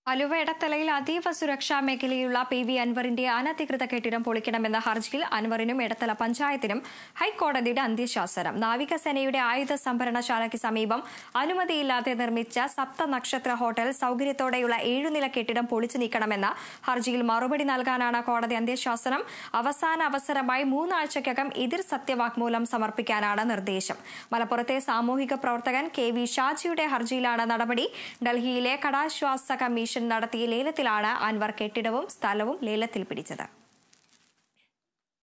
അലുവ ഇടത്തലയിൽ അതീവ സുരക്ഷാ മേഖലയുള്ള P V അൻവറിന്റെ അനധികൃത കെട്ടിടം പൊളിക്കണമെന്ന ഹർജിയിൽ അൻവറിനും ഇടത്തല പഞ്ചായത്തിനും ഹൈക്കോടതിയുടെ അന്ത്യശാസനം നാവികസേനയുടെ ആയുധ സംഭരണശാലയ്ക്ക് സമീപം അനുമതിയില്ലാതെ നിർമ്മിച്ച സപ്ത നക്ഷത്ര ഹോട്ടൽ സൌകര്യത്തോടെയുള്ള ഏഴുനില കെട്ടിടം പൊളിച്ചു നീക്കണമെന്ന ഹർജിയിൽ മറുപടി നൽകാനാണ് കോടതി അന്ത്യശാസനം അവസാന അവസരമായി മൂന്നാഴ്ചയ്ക്കകം എതിർ സത്യവാങ്മൂലം സമർപ്പിക്കാനാണ് നിർദ്ദേശം മലപ്പുറത്തെ സാമൂഹിക പ്രവർത്തകൻ കെ വി ഷാജിയുടെ ഹർജിയിലാണ് നടപടി ഡൽഹിയിലെ കടാശ്വാസ കമ്മീഷൻ നടത്തിയ ലേലത്തിലാണ് അൻവർ കെട്ടിടവും സ്ഥലവും ലേലത്തിൽ പിടിച്ചത്